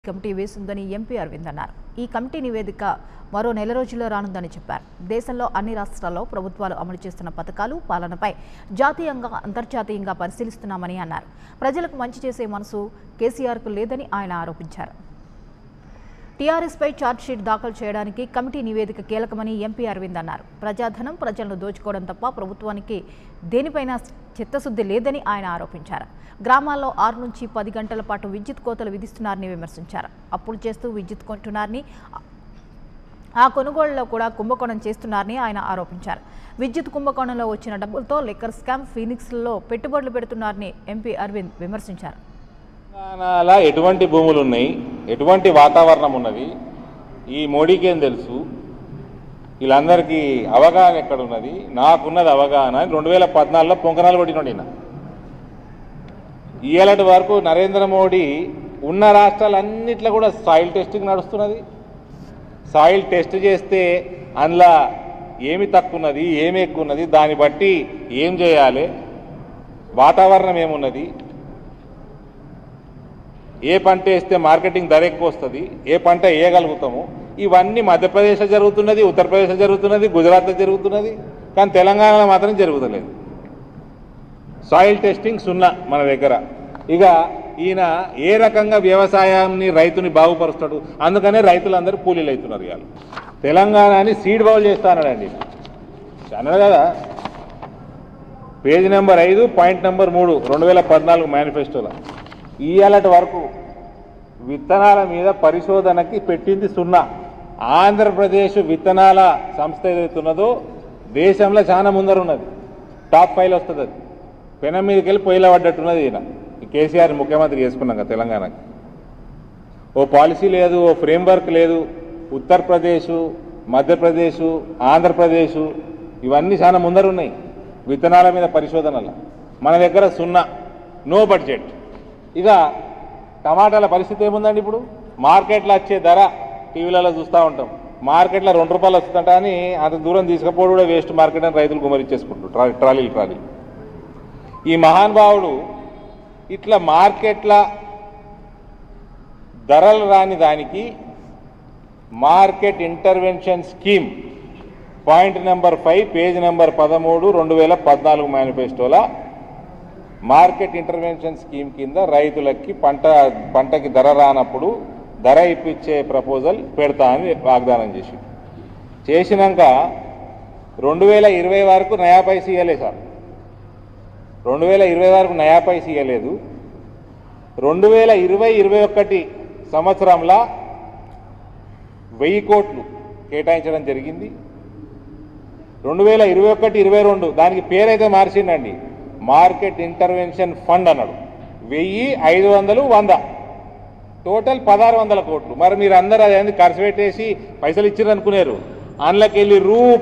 committee వేసిందని MP Arvind అన్నారు ఈ committee నివేదిక మరో నెల రోజుల్లో రానుందని చెప్పారు దేశంలో అన్ని రాష్ట్రాల్లో ప్రభుత్వాలు అమలు చేస్తున్న పథకాలు పాలనపై జాతీయంగా అంతర్జాతీయంగా పరిశీలిస్తున్నామని అన్నారు ప్రజలకు మంచి చేసే మనసు కేసీఆర్కు లేదని ఆయన ఆరోపించారు టీఆర్ఎస్పై ఛార్జ్షీట్ దాఖలు చేయడానికి కమిటీ నివేదిక కీలకమని ఎంపీ అరవింద్ అన్నారు ప్రజాధనం ప్రజలను దోచుకోవడం తప్ప ప్రభుత్వానికి దేనిపైన చిత్తశుద్ధి లేదని ఆయన ఆరోపించారు గ్రామాల్లో ఆరు నుంచి పది గంటల పాటు విద్యుత్ కోతలు విధిస్తున్నారని విమర్శించారు అప్పులు చేస్తూ విద్యుత్ కొంటున్నారని ఆ కొనుగోళ్లలో కూడా కుంభకోణం చేస్తున్నారని ఆయన ఆరోపించారు విద్యుత్ కుంభకోణంలో వచ్చిన డబ్బులతో లిక్కర్ స్కామ్ ఫీనిక్స్లో పెట్టుబడులు పెడుతున్నారని ఎంపీ అరవింద్ విమర్శించారు తెలంగాణలో ఎటువంటి భూములు ఉన్నాయి ఎటువంటి వాతావరణం ఉన్నది ఈ మోడీకి ఏం తెలుసు వీళ్ళందరికీ అవగాహన ఎక్కడ ఉన్నది నాకున్నది అవగాహన రెండు వేల పద్నాలుగులో పొంకనాలు కొట్టినోడు ఈయన ఇయ్యాలటి వరకు నరేంద్ర మోడీ ఉన్న రాష్ట్రాలన్నిట్లో కూడా సాయిల్ టెస్టింగ్ నడుస్తున్నది సాయిల్ టెస్ట్ చేస్తే అందులో ఏమి తక్కువ ఉన్నది ఏమి ఎక్కువ ఉన్నది దాన్ని బట్టి ఏం చేయాలి వాతావరణం ఏమున్నది ఏ పంట వేస్తే మార్కెటింగ్ ధర ఎక్కువ వస్తుంది ఏ పంట వేయగలుగుతాము ఇవన్నీ మధ్యప్రదేశ్లో జరుగుతున్నది ఉత్తరప్రదేశ్లో జరుగుతున్నది గుజరాత్లో జరుగుతున్నది కానీ తెలంగాణలో మాత్రం జరుగుతలేదు సాయిల్ టెస్టింగ్ సున్నా మన దగ్గర ఇక ఈయన ఏ రకంగా వ్యవసాయాన్ని రైతుని బాగుపరుస్తాడు అందుకనే రైతులందరూ కూలీలు అవుతున్నారు ఇవాళ తెలంగాణని సీడ్ బౌల్ చేస్తానండి అన్నాడు కదా పేజ్ నెంబర్ ఐదు పాయింట్ నెంబర్ మూడు రెండు వేల పద్నాలుగు మేనిఫెస్టోలో ఇయ్యాలటి వరకు విత్తనాల మీద పరిశోధనకి పెట్టింది సున్నా ఆంధ్రప్రదేశ్ విత్తనాల సంస్థ ఏదైతే ఉన్నదో దేశంలో చాలా ముందర ఉన్నది టాప్ ఫైవ్ వస్తుంది అది పెనం మీదకి వెళ్ళి పొయ్యిలో పడ్డట్టున్నది ఈయన ఈ కేసీఆర్ ముఖ్యమంత్రి చేసుకున్నాం కదా తెలంగాణకి ఓ పాలసీ లేదు ఓ ఫ్రేమ్వర్క్ లేదు ఉత్తరప్రదేశ్ మధ్యప్రదేశ్ ఆంధ్రప్రదేశ్ ఇవన్నీ చాలా ముందర ఉన్నాయి విత్తనాల మీద పరిశోధనలు మన దగ్గర సున్నా నో బడ్జెట్ ఇక టమాటాల పరిస్థితి ఏముందండి ఇప్పుడు మార్కెట్లో వచ్చే ధర టీవీలలో చూస్తూ ఉంటాం మార్కెట్లో రెండు రూపాయలు వస్తుందంట అని అంత దూరం తీసుకపోవడం కూడా వేస్ట్ మార్కెట్ అని రైతులు గుమరిచ్చేసుకుంటారు ట్రా ట్రాలీలు ట్రాలీలు ఈ మహానుభావుడు ఇట్లా మార్కెట్ల ధరలు రాని దానికి market intervention scheme point number five page number పదమూడు రెండు వేల పద్నాలుగు మేనిఫెస్టోలో మార్కెట్ ఇంటర్వెన్షన్ స్కీమ్ కింద రైతులకి పంట పంటకి ధర రానప్పుడు ధర ఇప్పించే ప్రపోజల్ పెడతా అని వాగ్దానం చేసి చేసినాక రెండు వేల ఇరవై వరకు నయా పైస ఇవ్వలేదు సార్ రెండు వేల ఇరవై వరకు నయా పైస ఇవ్వలేదు రెండు వేల ఇరవై ఇరవై ఒకటి సంవత్సరంలో వెయ్యి కోట్లు కేటాయించడం జరిగింది రెండు వేల ఇరవై ఒకటి ఇరవై రెండు దానికి పేరైతే మార్చిండండి మార్కెట్ ఇంటర్వెన్షన్ ఫండ్ అన్నాడు వెయ్యి ఐదు వందలు వంద టోటల్ పదహారు వందల కోట్లు మరి మీరు అందరూ అదేంది ఖర్చు పెట్టేసి పైసలు ఇచ్చారు అనుకున్నారు అందులోకి వెళ్ళి రూ